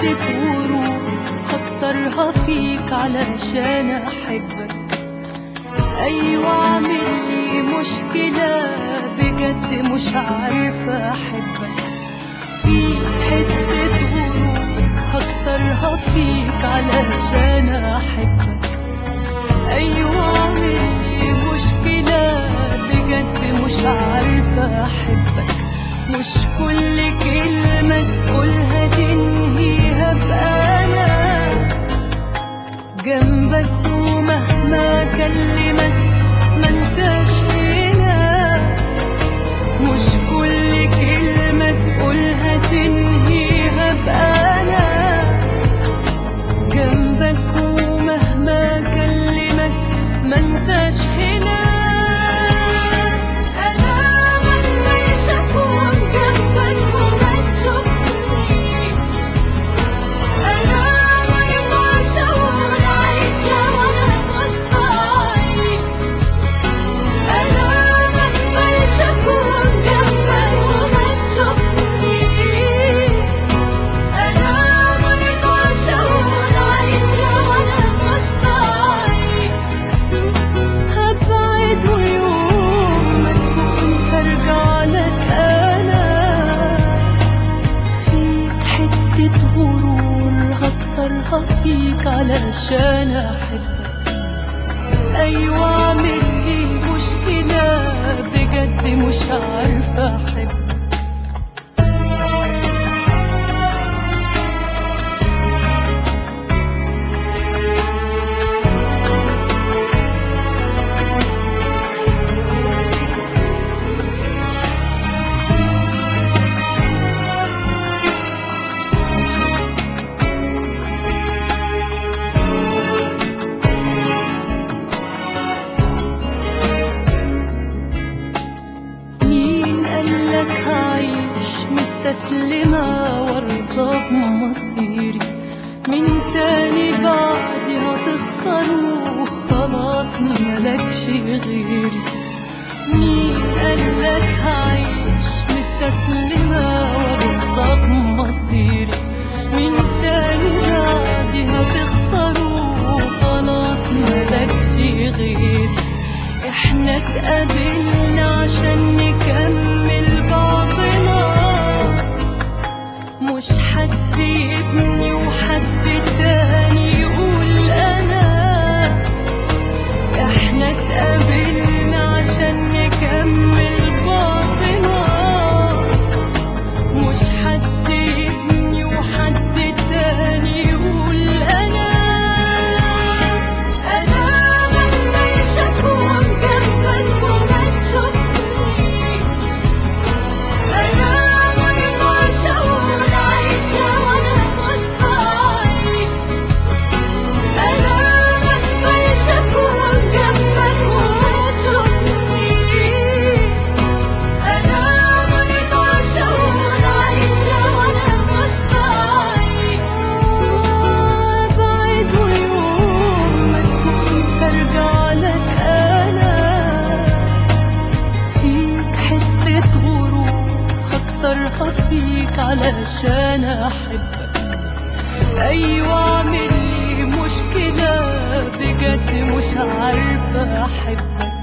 حتة ورود هكسرها فيك علشان احبك ايوه عامل لي مشكلة بجد مش عارفة احبك في حتة ورود هكسرها فيك علشان احبك ايوه عامل لي مشكلة بجد مش عارفة احبك مش كل كلمة تقولها تنهيها بقى انا جنبك ومهما كلمك ما انتش هنا مش كل كلمة تقولها تنهيها بقى انا جنبك ومهما كلمك ما انتش هنا انا مليت اكون جنبك وما تشوفنيش انا ما ينفعش اقول عايشة وانا مش طايق انا مليت اكون جنبك وما تشوفنيش انا ما ينفعش اقول عايشة وانا مش طايق هبعد ويوم ما تكون هرجع لك انا في حتة غرور هكسرها فيك علشان احبك ايوه عامل لي مشكلة بجد مش عارفة احبك مين قالك هعيش مستسلمة وارضى بمصيري من تاني بعدي هتخسر وخلاص ملكش غيري مين قالك هعيش مستسلمة وارضى بمصيري من تاني بعدي هتخسر وخلاص ملكش غيري احنا اتقابلنا عشان نكمل بعضنا مش حد يبني وحد تاني يقول انا احنا اتقابلنا عشان نكمل بعضنا مش حد يبني وحد تاني يقول انا انا مليت اكون جنبك وما تشوفنيش انا ما ينفعش اقول عايشة وانا مش طايق انا مليت اكون جنبك وما تشوفنيش انا ما ينفعش اقول عايشة وانا مش طايق ابعد ويوم ما تكون هرجع لك انا فيك حتة غرور هكسرها فيك علشان احبك ايوه عامل لي مشكلة بجد مش عارفة احبك